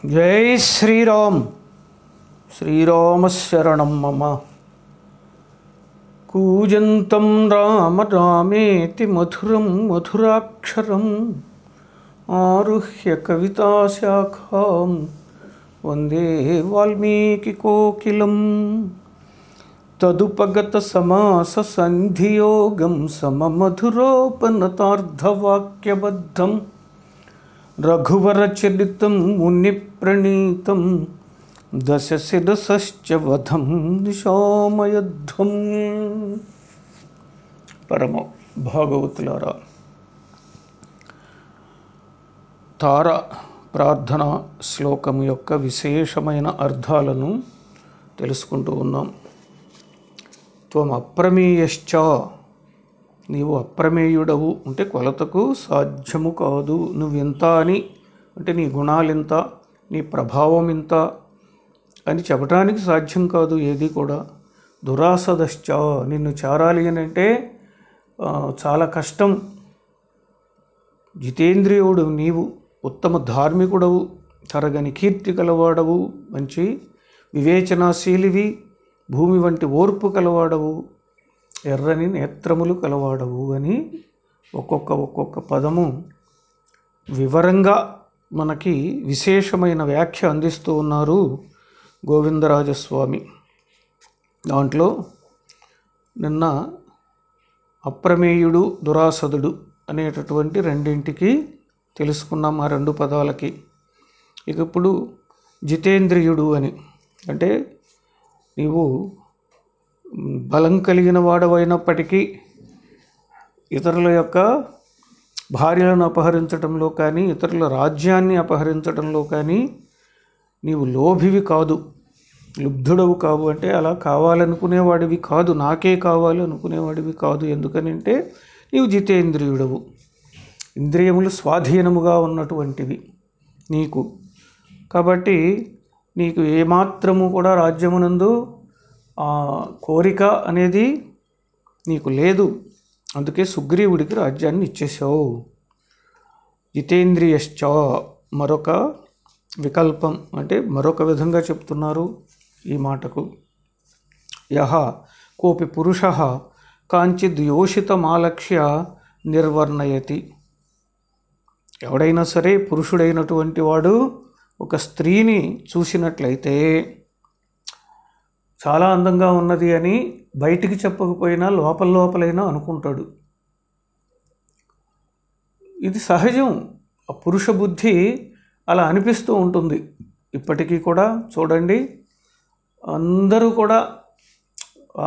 జై శ్రీరామ్ శ్రీరామశరణం మమ కూజంతం రామ రామేతి మధురం మధురాక్షరం ఆరుహ్య కవితాశాఖాం వందే వాల్మీకి కోకిలం తదుపగత సమాస సంధియోగం సమమధురోపనతార్థవాక్యబద్ధం రఘువరచరితం మునిప్రణీతం దశశిరసశ్చ వధం నిశామయధ్వం పరమ భాగవతులారా తార ప్రార్థన శ్లోకం యొక్క విశేషమైన అర్థాలను తెలుసుకుంటూ ఉన్నాం త్వం అప్రమేయశ్చ నీవు అప్రమేయుడవు అంటే కొలతకు సాధ్యము కాదు నువ్వింత అని అంటే నీ గుణాలింత నీ ప్రభావం ఇంత అని చెప్పడానికి సాధ్యం కాదు ఏది కూడా దురాసదశ్చ నిన్ను చేరాలి అని అంటే ఆ, చాలా కష్టం జితేంద్రియుడు నీవు ఉత్తమ ధార్మికుడవు తరగని కీర్తి కలవాడవు మంచి వివేచనాశీలివి భూమి వంటి ఓర్పు కలవాడవు ఎర్రని నేత్రములు కలవాడవు అని ఒక్కొక్క ఒక్కొక్క పదము వివరంగా మనకి విశేషమైన వ్యాఖ్య అందిస్తూ ఉన్నారు గోవిందరాజస్వామి దాంట్లో నిన్న అప్రమేయుడు దురాసదుడు అనేటటువంటి రెండింటికి తెలుసుకున్నాం ఆ రెండు పదాలకి ఇక ఇప్పుడు జితేంద్రియుడు అని అంటే నీవు మ్, బలం కలిగిన వాడవైనప్పటికీ ఇతరుల యొక్క భార్యలను అపహరించడంలో కానీ ఇతరుల రాజ్యాన్ని అపహరించడంలో కానీ నీవు లోభివి కాదు లుబ్ధుడవు కావు అంటే అలా కావాలనుకునేవాడివి కాదు నాకే కావాలి అనుకునేవాడివి కాదు ఎందుకని అంటే నీవు జితేంద్రియుడవు ఇంద్రియములు స్వాధీనముగా ఉన్నటువంటివి నీకు కాబట్టి నీకు ఏమాత్రము కూడా రాజ్యమునందు ఆ కోరిక అనేది నీకు లేదు అందుకే సుగ్రీవుడికి రాజ్యాన్ని ఇచ్చేసావు జితేంద్రియశ్చ మరొక వికల్పం అంటే మరొక విధంగా చెప్తున్నారు ఈ మాటకు యహ కోపి పురుష కాంచిద్ యోషితమాలక్ష్య నిర్వర్ణయతి ఎవడైనా సరే పురుషుడైనటువంటి వాడు ఒక స్త్రీని చూసినట్లయితే చాలా అందంగా ఉన్నది అని బయటికి చెప్పకపోయినా లోపల లోపలైనా అనుకుంటాడు ఇది సహజం ఆ పురుష బుద్ధి అలా అనిపిస్తూ ఉంటుంది ఇప్పటికీ కూడా చూడండి అందరూ కూడా ఆ,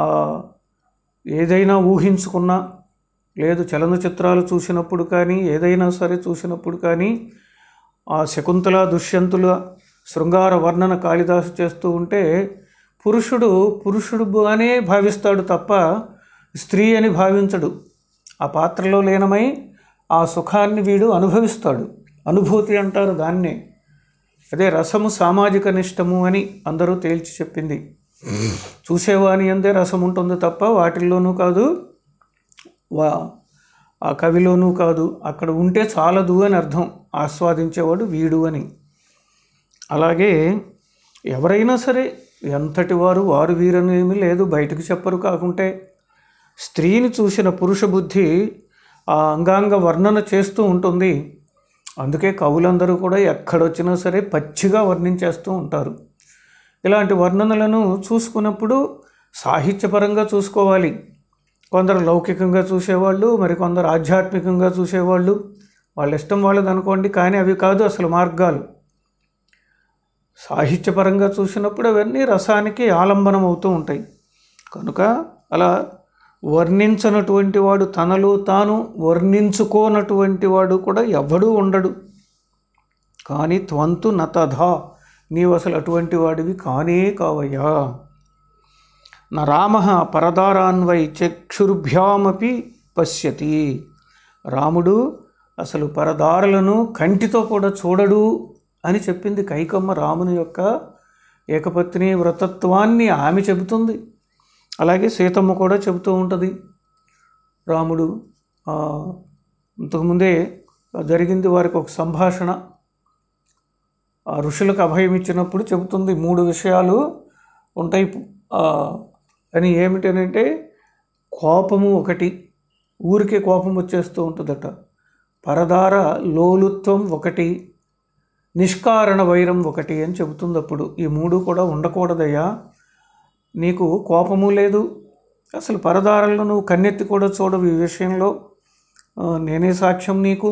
ఏదైనా ఊహించుకున్నా లేదు చలనచిత్రాలు చూసినప్పుడు కానీ ఏదైనా సరే చూసినప్పుడు కానీ ఆ శకుంతల దుష్యంతుల శృంగార వర్ణన కాళిదాసు చేస్తూ ఉంటే పురుషుడు పురుషుడుగానే భావిస్తాడు తప్ప స్త్రీ అని భావించడు ఆ పాత్రలో లీనమై ఆ సుఖాన్ని వీడు అనుభవిస్తాడు అనుభూతి అంటారు దాన్నే అదే రసము సామాజిక నిష్టము అని అందరూ తేల్చి చెప్పింది చూసేవాని అందే రసం ఉంటుంది తప్ప వాటిల్లోనూ కాదు వా ఆ కవిలోనూ కాదు అక్కడ ఉంటే చాలదు అని అర్థం ఆస్వాదించేవాడు వీడు అని అలాగే ఎవరైనా సరే ఎంతటి వారు వారు వీరనేమి లేదు బయటకు చెప్పరు కాకుంటే స్త్రీని చూసిన పురుష బుద్ధి ఆ అంగాంగ వర్ణన చేస్తూ ఉంటుంది అందుకే కవులందరూ కూడా ఎక్కడొచ్చినా సరే పచ్చిగా వర్ణించేస్తూ ఉంటారు ఇలాంటి వర్ణనలను చూసుకున్నప్పుడు సాహిత్యపరంగా చూసుకోవాలి కొందరు లౌకికంగా చూసేవాళ్ళు మరికొందరు ఆధ్యాత్మికంగా చూసేవాళ్ళు వాళ్ళ ఇష్టం వాళ్ళది అనుకోండి కానీ అవి కాదు అసలు మార్గాలు సాహిత్యపరంగా చూసినప్పుడు అవన్నీ రసానికి ఆలంబనం అవుతూ ఉంటాయి కనుక అలా వర్ణించనటువంటి వాడు తనలో తాను వర్ణించుకోనటువంటి వాడు కూడా ఎవడూ ఉండడు కానీ త్వంతు నతధా నీవు అసలు అటువంటి వాడివి కానే కావయ్యా నా రామ పరదారాన్వై చక్షుర్భ్యామపి పశ్యతి రాముడు అసలు పరదారులను కంటితో కూడా చూడడు అని చెప్పింది కైకమ్మ రాముని యొక్క ఏకపత్ని వ్రతత్వాన్ని ఆమె చెబుతుంది అలాగే సీతమ్మ కూడా చెబుతూ ఉంటుంది రాముడు ఆ, ఇంతకుముందే జరిగింది వారికి ఒక సంభాషణ ఆ ఋషులకు అభయం ఇచ్చినప్పుడు చెబుతుంది మూడు విషయాలు ఉంటాయి ఆ, అని ఏమిటనంటే కోపము ఒకటి ఊరికే కోపం వచ్చేస్తూ ఉంటుందట పరదార లోలుత్వం ఒకటి నిష్కారణ వైరం ఒకటి అని చెబుతుంది అప్పుడు ఈ మూడు కూడా ఉండకూడదయ్యా నీకు కోపము లేదు అసలు పరదారలను నువ్వు కన్నెత్తి కూడా చూడవు ఈ విషయంలో ఆ, నేనే సాక్ష్యం నీకు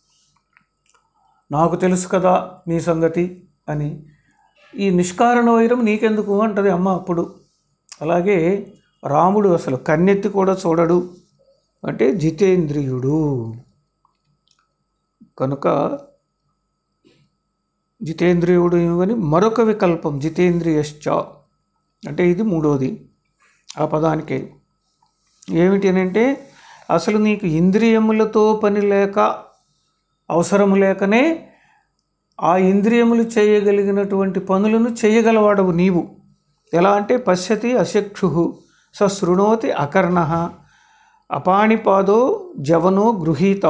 నాకు తెలుసు కదా నీ సంగతి అని ఈ నిష్కారణ వైరం నీకెందుకు అంటది అమ్మ అప్పుడు అలాగే రాముడు అసలు కన్నెత్తి కూడా చూడడు అంటే జితేంద్రియుడు కనుక జితేంద్రియుడు అని మరొక వికల్పం జితేంద్రియశ్చ అంటే ఇది మూడోది ఆ పదానికే ఏమిటి అని అంటే అసలు నీకు ఇంద్రియములతో పని లేక అవసరం లేకనే ఆ ఇంద్రియములు చేయగలిగినటువంటి పనులను చేయగలవాడవు నీవు ఎలా అంటే పశ్యతి అశక్షు స శృణోతి అకర్ణ అపాణిపాదో జవనో గృహీత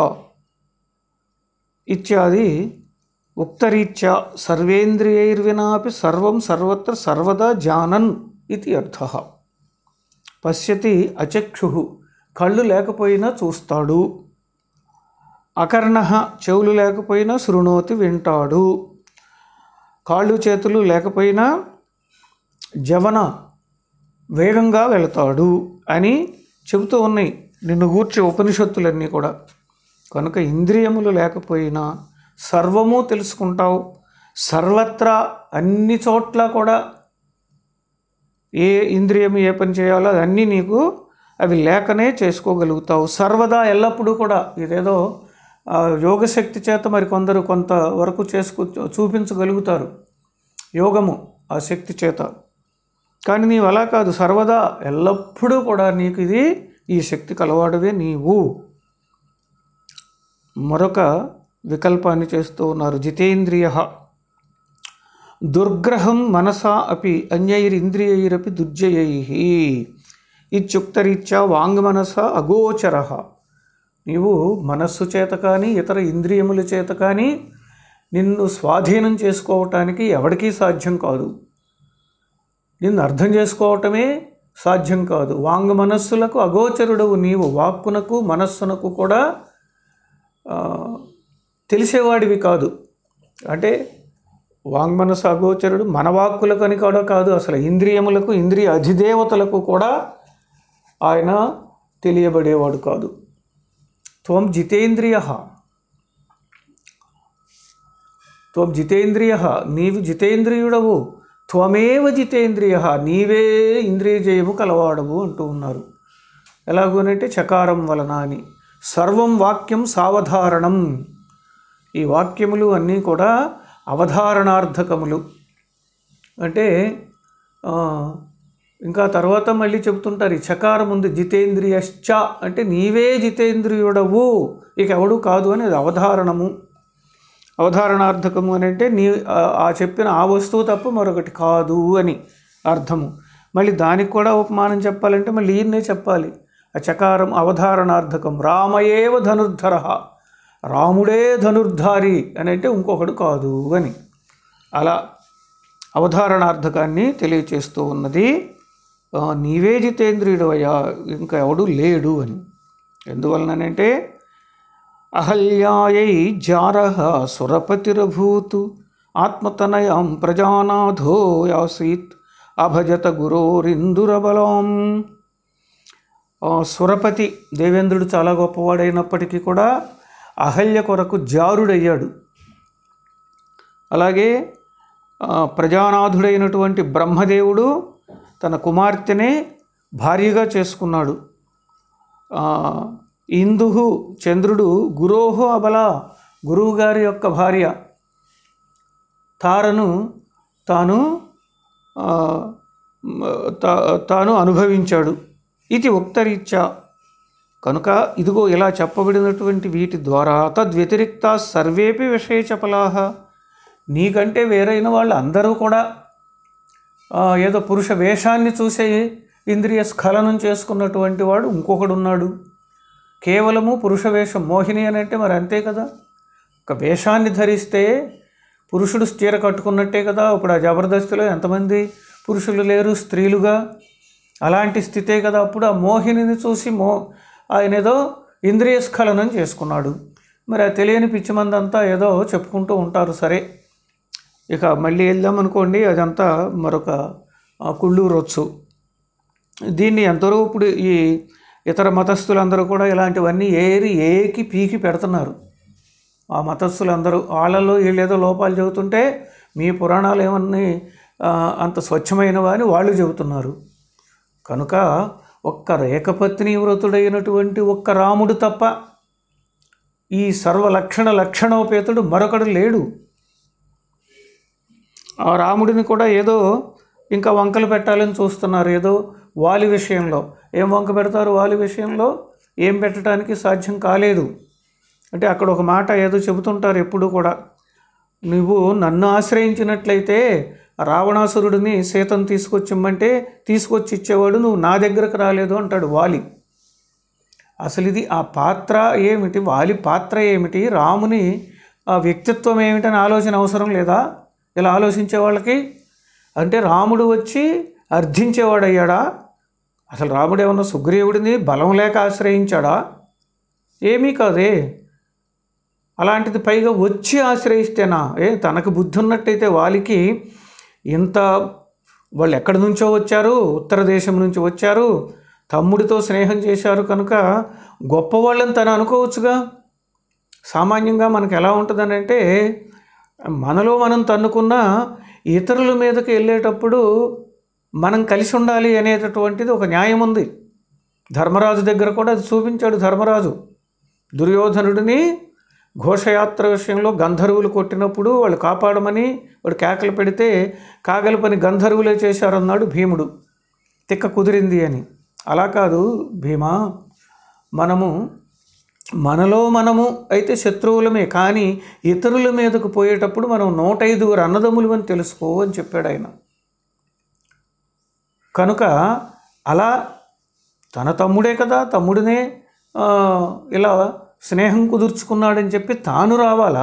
ఇత్యాది ఉక్తరీత్యా సర్వేంద్రియైర్వినాపి సర్వం సర్వత్ర సర్వదా జానన్ ఇది అర్థ పశ్యతి అచక్షు కళ్ళు లేకపోయినా చూస్తాడు అకర్ణ చెవులు లేకపోయినా శృణోతి వింటాడు కాళ్ళు చేతులు లేకపోయినా జవన వేగంగా వెళతాడు అని చెబుతూ ఉన్నాయి నిన్ను గూర్చే ఉపనిషత్తులన్నీ కూడా కనుక ఇంద్రియములు లేకపోయినా సర్వము తెలుసుకుంటావు సర్వత్రా అన్ని చోట్ల కూడా ఏ ఇంద్రియం ఏ పని చేయాలో అన్నీ నీకు అవి లేకనే చేసుకోగలుగుతావు సర్వదా ఎల్లప్పుడూ కూడా ఇదేదో ఆ, యోగశక్తి చేత మరి కొందరు కొంత వరకు చేసుకు చూపించగలుగుతారు యోగము ఆ శక్తి చేత కానీ నీవు అలా కాదు సర్వదా ఎల్లప్పుడూ కూడా నీకు ఇది ఈ శక్తి కలవాడవే నీవు మరొక వికల్పాన్ని చేస్తూ ఉన్నారు జితేంద్రియ దుర్గ్రహం మనసా అపి అన్యైరింద్రియైరపి దుర్జయై ఇత్యుక్తరీత్యా వాంగ్మనస అగోచర నీవు మనస్సు చేత కానీ ఇతర ఇంద్రియముల చేత కానీ నిన్ను స్వాధీనం చేసుకోవటానికి ఎవరికీ సాధ్యం కాదు నిన్ను అర్థం చేసుకోవటమే సాధ్యం కాదు వాంగ్ మనస్సులకు అగోచరుడవు నీవు వాక్కునకు మనస్సునకు కూడా ఆ, తెలిసేవాడివి కాదు అంటే వాంగ్మనస అగోచరుడు మన వాక్కులకు అని కూడా కాదు అసలు ఇంద్రియములకు ఇంద్రియ అధిదేవతలకు కూడా ఆయన తెలియబడేవాడు కాదు త్వం జితేంద్రియ త్వం జితేంద్రియ నీవు జితేంద్రియుడవు త్వమేవ జితేంద్రియ నీవే ఇంద్రియ జయము కలవాడవు అంటూ ఉన్నారు ఎలాగోనంటే చకారం వలన అని సర్వం వాక్యం సావధారణం ఈ వాక్యములు అన్నీ కూడా అవధారణార్థకములు అంటే ఆ, ఇంకా తర్వాత మళ్ళీ చెబుతుంటారు ఈ చకారం ఉంది జితేంద్రియశ్చ అంటే నీవే జితేంద్రియుడవు ఇక ఎవడు కాదు అని అది అవధారణము అవధారణార్థకము అని అంటే నీ ఆ- ఆ చెప్పిన ఆ వస్తువు తప్ప మరొకటి కాదు అని అర్థము మళ్ళీ దానికి కూడా ఉపమానం చెప్పాలంటే మళ్ళీ ఈయన్నే చెప్పాలి ఆ చకారం అవధారణార్థకం రామయేవ ధనుర్ధర రాముడే ధనుర్ధారి అని అంటే ఇంకొకడు కాదు అని అలా అవధారణార్థకాన్ని తెలియచేస్తూ ఉన్నది ఆ, నీవే జితేంద్రియుడవయ్యా ఇంకా ఎవడు లేడు అని ఎందువలనంటే అహల్యాయై జారః సురపతిరభూతు ఆత్మతనయం ప్రజానాథో యాసీత్ అభజత గురోరిందురబలం ఆ, సురపతి దేవేంద్రుడు చాలా గొప్పవాడైనప్పటికీ కూడా అహల్య కొరకు జారుడయ్యాడు అలాగే ఆ, ప్రజానాథుడైనటువంటి బ్రహ్మదేవుడు తన కుమార్తెనే భార్యగా చేసుకున్నాడు ఆ, ఇందుహు చంద్రుడు గురోహో అబల గురువుగారి యొక్క భార్య తారను తాను ఆ, తా- తాను అనుభవించాడు ఇది ఉక్తరీత్యా కనుక ఇదిగో ఇలా చెప్పబడినటువంటి వీటి ద్వారా తద్వ్యతిరిక్త సర్వేపి విషయచపలాహ నీకంటే వేరైన వాళ్ళు అందరూ కూడా ఆ, ఏదో పురుష వేషాన్ని చూసే ఇంద్రియ స్ఖలనం చేసుకున్నటువంటి వాడు ఇంకొకడు ఉన్నాడు కేవలము పురుష వేషం మోహిని అని అంటే మరి అంతే కదా ఒక వేషాన్ని ధరిస్తే పురుషుడు చీర కట్టుకున్నట్టే కదా ఇప్పుడు ఆ జబర్దస్తిలో ఎంతమంది పురుషులు లేరు స్త్రీలుగా అలాంటి స్థితే కదా అప్పుడు ఆ మోహినిని చూసి మో ఆయన ఏదో ఇంద్రియ స్ఖలనం చేసుకున్నాడు మరి ఆ తెలియని పిచ్చిమందంతా ఏదో చెప్పుకుంటూ ఉంటారు సరే ఇక మళ్ళీ వెళ్దాం అనుకోండి అదంతా మరొక ఆ, కుళ్ళు రొచ్చు దీన్ని ఎందరో ఇప్పుడు ఈ ఇతర మతస్థులందరూ కూడా ఇలాంటివన్నీ ఏరి ఏకి పీకి పెడుతున్నారు ఆ మతస్థులందరూ వాళ్ళలో వీళ్ళు ఏదో లోపాలు చెబుతుంటే మీ పురాణాలు ఏమన్నీ ఆ, అంత స్వచ్ఛమైనవా అని వాళ్ళు చెబుతున్నారు కనుక ఒక్క ఏకపత్ని వ్రతుడైనటువంటి ఒక్క రాముడు తప్ప ఈ సర్వలక్షణ లక్షణోపేతుడు మరొకడు లేడు ఆ రాముడిని కూడా ఏదో ఇంకా వంకలు పెట్టాలని చూస్తున్నారు ఏదో వాలి విషయంలో ఏం వంక పెడతారు వాలి విషయంలో ఏం పెట్టడానికి సాధ్యం కాలేదు అంటే అక్కడ ఒక మాట ఏదో చెబుతుంటారు ఎప్పుడు కూడా నువ్వు నన్ను ఆశ్రయించినట్లయితే రావణాసురుడిని సీతను తీసుకొచ్చిమ్మంటే తీసుకొచ్చి ఇచ్చేవాడు నువ్వు నా దగ్గరకు రాలేదు అంటాడు వాలి అసలు ఇది ఆ పాత్ర ఏమిటి వాలి పాత్ర ఏమిటి రాముని ఆ వ్యక్తిత్వం ఏమిటని ఆలోచన అవసరం లేదా ఇలా ఆలోచించే వాళ్ళకి అంటే రాముడు వచ్చి అర్థించేవాడయ్యాడా అసలు రాముడు ఏమన్నా సుగ్రీవుడిని బలం లేక ఆశ్రయించాడా ఏమీ కాదే అలాంటిది పైగా వచ్చి ఆశ్రయిస్తేనా ఏ తనకు బుద్ధి ఉన్నట్టయితే వాలికి ఇంత వాళ్ళు ఎక్కడి నుంచో వచ్చారు ఉత్తర దేశం నుంచి వచ్చారు తమ్ముడితో స్నేహం చేశారు కనుక గొప్పవాళ్ళని తను అనుకోవచ్చుగా సామాన్యంగా మనకు ఎలా ఉంటుందని అంటే మనలో మనం తన్నుకున్న ఇతరుల మీదకి వెళ్ళేటప్పుడు మనం కలిసి ఉండాలి అనేటటువంటిది ఒక న్యాయం ఉంది ధర్మరాజు దగ్గర కూడా అది చూపించాడు ధర్మరాజు దుర్యోధనుడిని ఘోషయాత్ర విషయంలో గంధర్వులు కొట్టినప్పుడు వాళ్ళు కాపాడమని వాడు కేకలు పెడితే కాగల పని గంధర్వులే చేశారన్నాడు భీముడు తిక్క కుదిరింది అని అలా కాదు భీమా మనము మనలో మనము అయితే శత్రువులమే కానీ ఇతరుల మీదకు పోయేటప్పుడు మనం నూట ఐదుగురు అన్నదమ్ములు అని తెలుసుకో అని చెప్పాడు ఆయన కనుక అలా తన తమ్ముడే కదా తమ్ముడినే ఆ, ఇలా స్నేహం కుదుర్చుకున్నాడని చెప్పి తాను రావాలా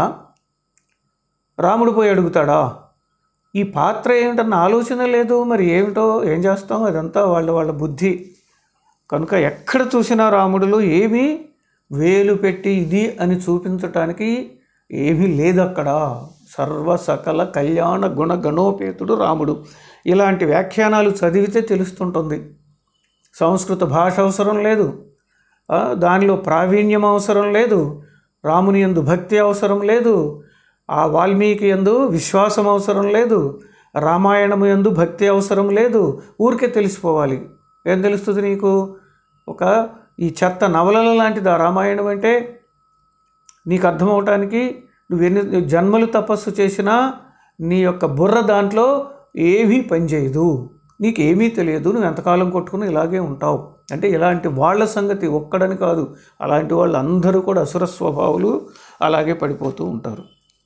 రాముడు పోయి అడుగుతాడా ఈ పాత్ర ఏమిటన్న ఆలోచన లేదు మరి ఏమిటో ఏం చేస్తాం అదంతా వాళ్ళ వాళ్ళ బుద్ధి కనుక ఎక్కడ చూసినా రాముడిలో ఏమీ వేలు పెట్టి ఇది అని చూపించటానికి ఏమీ లేదు అక్కడ సర్వ సకల కళ్యాణ గుణ గణోపేతుడు రాముడు ఇలాంటి వ్యాఖ్యానాలు చదివితే తెలుస్తుంటుంది సంస్కృత భాష అవసరం లేదు ఆ, దానిలో ప్రావీణ్యం అవసరం లేదు రాముని యందు భక్తి అవసరం లేదు ఆ వాల్మీకి యందు విశ్వాసం అవసరం లేదు రామాయణము యందు భక్తి అవసరం లేదు ఊరికే తెలిసిపోవాలి ఏం తెలుస్తుంది నీకు ఒక ఈ చెత్త నవలల లాంటిది ఆ రామాయణం అంటే నీకు అర్థమవటానికి నువ్వు ఎన్ని జన్మలు తపస్సు చేసినా నీ యొక్క బుర్ర దాంట్లో ఏమీ పనిచేయదు నీకు ఏమీ తెలియదు నువ్వు ఎంతకాలం కొట్టుకుని ఇలాగే ఉంటావు అంటే ఇలాంటి వాళ్ళ సంగతి ఒక్కడని కాదు అలాంటి వాళ్ళు అందరూ కూడా అసుర స్వభావులు అలాగే పడిపోతూ ఉంటారు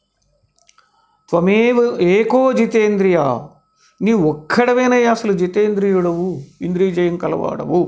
త్వమేవ ఏకో జితేంద్రియ నీ ఒక్కడవేనయ్యా అసలు జితేంద్రియుడవు ఇంద్రియ జయం కలవాడవు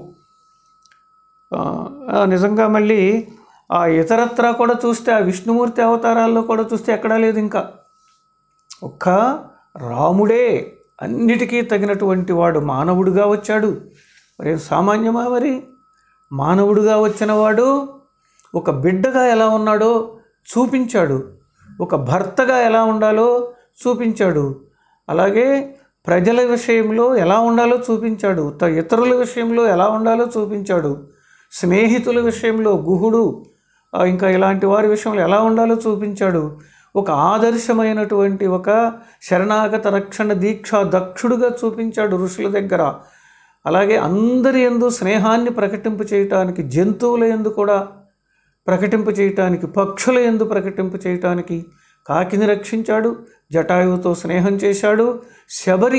ఆ, ఆ, నిజంగా మళ్ళీ ఆ ఇతరత్రా కూడా చూస్తే ఆ విష్ణుమూర్తి అవతారాల్లో కూడా చూస్తే ఎక్కడా లేదు ఇంకా ఒక్క రాముడే అన్నిటికీ తగినటువంటి వాడు మానవుడిగా వచ్చాడు మరి ఏం సామాన్యమా మరి మానవుడిగా వచ్చిన వాడు ఒక బిడ్డగా ఎలా ఉన్నాడో చూపించాడు ఒక భర్తగా ఎలా ఉండాలో చూపించాడు అలాగే ప్రజల విషయంలో ఎలా ఉండాలో చూపించాడు త ఇతరుల విషయంలో ఎలా ఉండాలో చూపించాడు స్నేహితుల విషయంలో గుహుడు ఆ, ఇంకా ఇలాంటి వారి విషయంలో ఎలా ఉండాలో చూపించాడు ఒక ఆదర్శమైనటువంటి ఒక శరణాగత రక్షణ దీక్ష దక్షుడుగా చూపించాడు ఋషుల దగ్గర అలాగే అందరి ఎందు స్నేహాన్ని ప్రకటింపు చేయటానికి జంతువుల ఎందు కూడా ప్రకటింపు చేయటానికి పక్షుల ఎందు ప్రకటింపు చేయటానికి కాకిని రక్షించాడు జటాయువుతో స్నేహం చేశాడు శబరి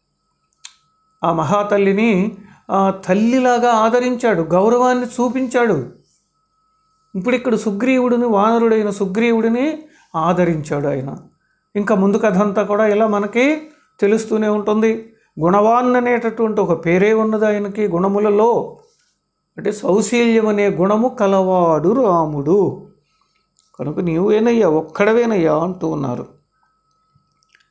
ఆ మహాతల్లిని ఆ తల్లిలాగా ఆదరించాడు గౌరవాన్ని చూపించాడు ఇప్పుడు ఇక్కడ సుగ్రీవుడిని వానరుడైన సుగ్రీవుడిని ఆదరించాడు ఆయన ఇంకా ముందు కథ అంతా కూడా ఇలా మనకి తెలుస్తూనే ఉంటుంది గుణవాన్ అనేటటువంటి ఒక పేరే ఉన్నది ఆయనకి గుణములలో అంటే సౌశీల్యం అనే గుణము కలవాడు రాముడు కనుక నీవేనయ్యా ఒక్కడవేనయ్యా అంటూ ఉన్నారు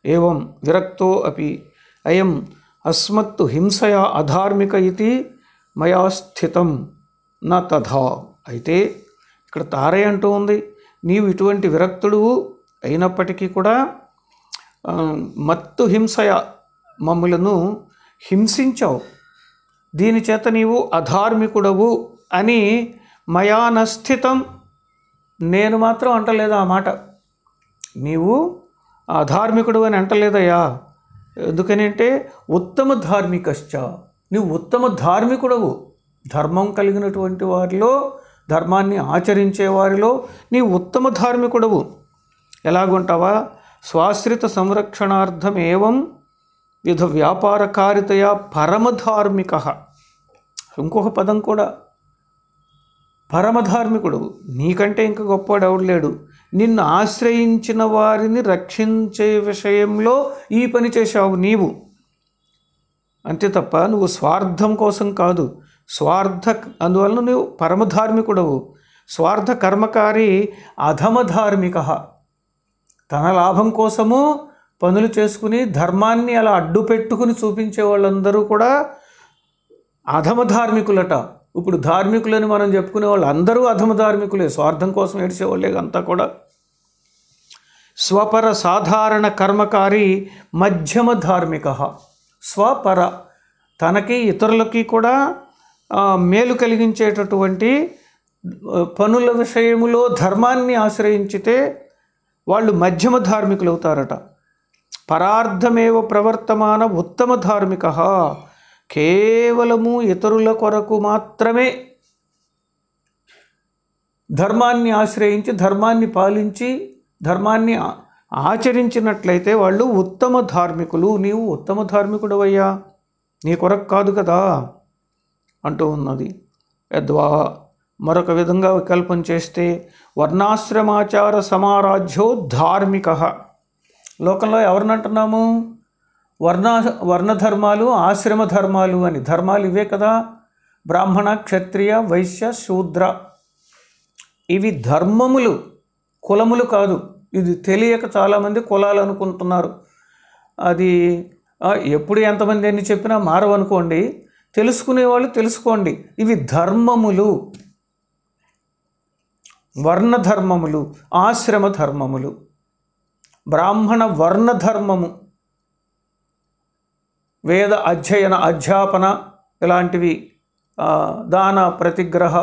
ఏవం విరక్తో అపి అయం అస్మత్తు హింసయా అధార్మిక ఇది మయా స్థితం నా తథా అయితే ఇక్కడ తారయ్య అంటూ ఉంది నీవు ఇటువంటి విరక్తుడు అయినప్పటికీ కూడా ఆ, మత్తు హింసయ మమ్ములను హింసించావు దీని చేత నీవు అధార్మికుడవు అని మయా నస్థితం నేను మాత్రం అంటలేదు ఆ మాట నీవు అధార్మికుడు అని అంటలేదయ్యా ఎందుకని అంటే ఉత్తమ ధార్మికశ్చ నీవు ఉత్తమ ధార్మికుడవు ధర్మం కలిగినటువంటి వారిలో ధర్మాన్ని ఆచరించే వారిలో నీవు ఉత్తమ ధార్మికుడవు ఎలాగుంటావా స్వాశ్రిత సంరక్షణార్థం ఏవం విధ వ్యాపారకారితయా పరమధార్మిక ఇంకొక పదం కూడా పరమధార్మికుడు నీకంటే ఇంకా గొప్పవాడు ఎవడు లేడు నిన్ను ఆశ్రయించిన వారిని రక్షించే విషయంలో ఈ పని చేశావు నీవు అంతే తప్ప నువ్వు స్వార్థం కోసం కాదు స్వార్థ అందువలన నువ్వు పరమధార్మికుడవు స్వార్థ కర్మకారి అధమధార్మిక తన లాభం కోసము పనులు చేసుకుని ధర్మాన్ని అలా అడ్డు పెట్టుకుని చూపించే వాళ్ళందరూ కూడా అధమ ధార్మికులట ఇప్పుడు ధార్మికులని మనం చెప్పుకునే వాళ్ళు అందరూ అధమ ధార్మికులే స్వార్థం కోసం ఏడ్చేవాళ్ళే అంతా కూడా స్వపర సాధారణ కర్మకారి మధ్యమ ధార్మిక స్వపర తనకి ఇతరులకి కూడా ఆ, మేలు కలిగించేటటువంటి ఆ, పనుల విషయములో ధర్మాన్ని ఆశ్రయించితే వాళ్ళు మధ్యమ ధార్మికులు అవుతారట పరార్థమేవ ప్రవర్తమాన ఉత్తమ ధార్మిక కేవలము ఇతరుల కొరకు మాత్రమే ధర్మాన్ని ఆశ్రయించి ధర్మాన్ని పాలించి ధర్మాన్ని ఆ- ఆచరించినట్లయితే వాళ్ళు ఉత్తమ ధార్మికులు నీవు ఉత్తమ ధార్మికుడవయ్యా నీ కొరకు కాదు కదా అంటూ ఉన్నది యద్వా మరొక విధంగా వికల్పం చేస్తే వర్ణాశ్రమాచార సమారాధ్యో ధార్మిక లోకంలో ఎవరిని అంటున్నాము వర్ణ వర్ణధర్మాలు ఆశ్రమ ధర్మాలు అని ధర్మాలు ఇవే కదా బ్రాహ్మణ క్షత్రియ వైశ్య శూద్ర ఇవి ధర్మములు కులములు కాదు ఇది తెలియక చాలామంది కులాలు అనుకుంటున్నారు అది ఆ, ఎప్పుడు ఎంతమంది ఎన్ని చెప్పినా మారవనుకోండి తెలుసుకునే వాళ్ళు తెలుసుకోండి ఇవి ధర్మములు వర్ణ ధర్మములు ఆశ్రమ ధర్మములు బ్రాహ్మణ వర్ణ ధర్మము వేద అధ్యయన అధ్యాపన ఇలాంటివి ఆ, దాన ప్రతిగ్రహ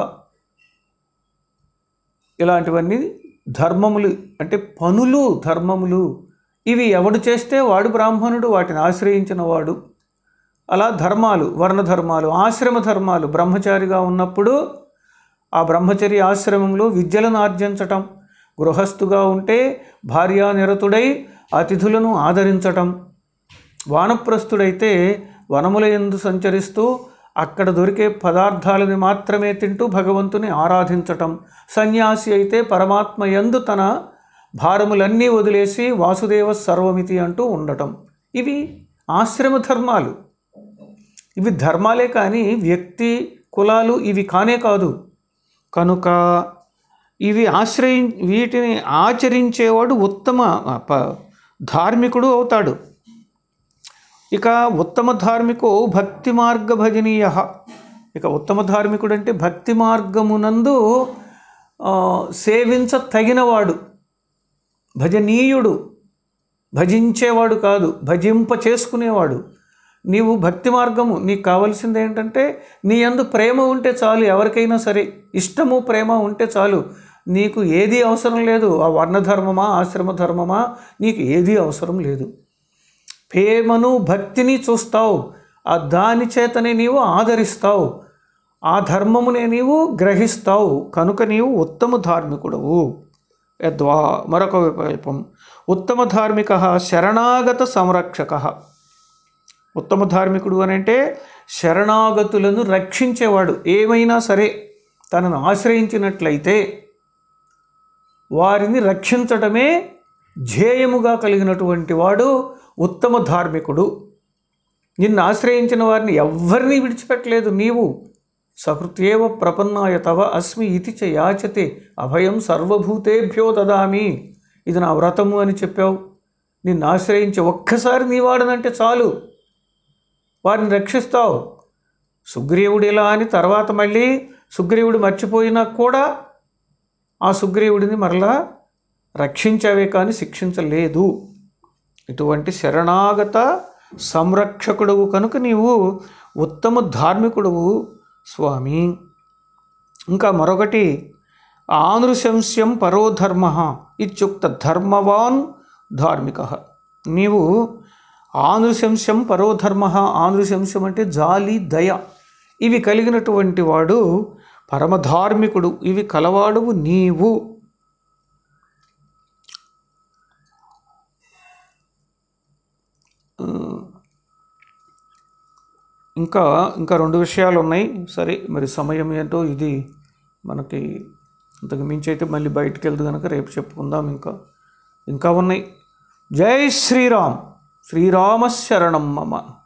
ఇలాంటివన్నీ ధర్మములు అంటే పనులు ధర్మములు ఇవి ఎవడు చేస్తే వాడు బ్రాహ్మణుడు వాటిని ఆశ్రయించిన వాడు అలా ధర్మాలు వర్ణ ధర్మాలు ఆశ్రమ ధర్మాలు బ్రహ్మచారిగా ఉన్నప్పుడు ఆ బ్రహ్మచర్య ఆశ్రమంలో విద్యలను ఆర్జించటం గృహస్థుగా ఉంటే భార్యానిరతుడై అతిథులను ఆదరించటం వానప్రస్థుడైతే వనముల యందు సంచరిస్తూ అక్కడ దొరికే పదార్థాలని మాత్రమే తింటూ భగవంతుని ఆరాధించటం సన్యాసి అయితే పరమాత్మ యందు తన భారములన్నీ వదిలేసి వాసుదేవ సర్వమితి అంటూ ఉండటం ఇవి ఆశ్రమ ధర్మాలు ఇవి ధర్మాలే కానీ వ్యక్తి కులాలు ఇవి కానే కాదు కనుక ఇవి ఆశ్రయి వీటిని ఆచరించేవాడు ఉత్తమ ఆ, ప- ధార్మికుడు అవుతాడు ఇక ఉత్తమ ధార్మికో భక్తి మార్గ భజనీయ ఇక ఉత్తమ ధార్మికుడు అంటే భక్తి మార్గమునందు ఆ, సేవించ తగినవాడు భజనీయుడు భజించేవాడు కాదు భజింప చేసుకునేవాడు నీవు భక్తి మార్గము నీకు కావలసింది ఏంటంటే నీ యందు ప్రేమ ఉంటే చాలు ఎవరికైనా సరే ఇష్టము ప్రేమ ఉంటే చాలు నీకు ఏది అవసరం లేదు ఆ వర్ణధర్మమా ఆశ్రమ ధర్మమా నీకు ఏది అవసరం లేదు ప్రేమను భక్తిని చూస్తావు ఆ దాని చేతనే నీవు ఆదరిస్తావు ఆ ధర్మమునే నీవు గ్రహిస్తావు కనుక నీవు ఉత్తమ ధార్మికుడవు యద్వా మరొక వికల్పం ఉత్తమ ధార్మిక శరణాగత సంరక్షక ఉత్తమ ధార్మికుడు అని అంటే శరణాగతులను రక్షించేవాడు ఏమైనా సరే తనను ఆశ్రయించినట్లయితే వారిని రక్షించటమే ధ్యేయముగా కలిగినటువంటి వాడు ఉత్తమ ధార్మికుడు నిన్ను ఆశ్రయించిన వారిని ఎవ్వరినీ విడిచిపెట్టలేదు నీవు సకృత్యేవ ప్రపన్నాయ తవ అస్మి ఇతి చ యాచతే అభయం సర్వభూతేభ్యో దదామి ఇది నా వ్రతము అని చెప్పావు నిన్ను ఆశ్రయించి ఒక్కసారి నీ వాడనంటే చాలు వారిని రక్షిస్తావు సుగ్రీవుడు ఇలా అని తర్వాత మళ్ళీ సుగ్రీవుడు మర్చిపోయినా కూడా ఆ సుగ్రీవుడిని మరలా రక్షించవే కానీ శిక్షించలేదు ఇటువంటి శరణాగత సంరక్షకుడువు కనుక నీవు ఉత్తమ ధార్మికుడువు స్వామి ఇంకా మరొకటి ఆనృశంస్యం పరోధర్మ ఇత్యుక్త ధర్మవాన్ ధార్మిక నీవు ఆనృశంస్యం పరోధర్మ ఆనృశంస్యం అంటే జాలి దయ ఇవి కలిగినటువంటి వాడు పరమధార్మికుడు ఇవి కలవాడువు నీవు ఇంకా ఇంకా రెండు విషయాలు ఉన్నాయి సరే మరి సమయం ఏంటో ఇది మనకి ఇంతకు మించి అయితే మళ్ళీ బయటికి వెళ్తే కనుక రేపు చెప్పుకుందాం ఇంకా ఇంకా ఉన్నాయి జై శ్రీరామ్ శ్రీరామ శరణం మమ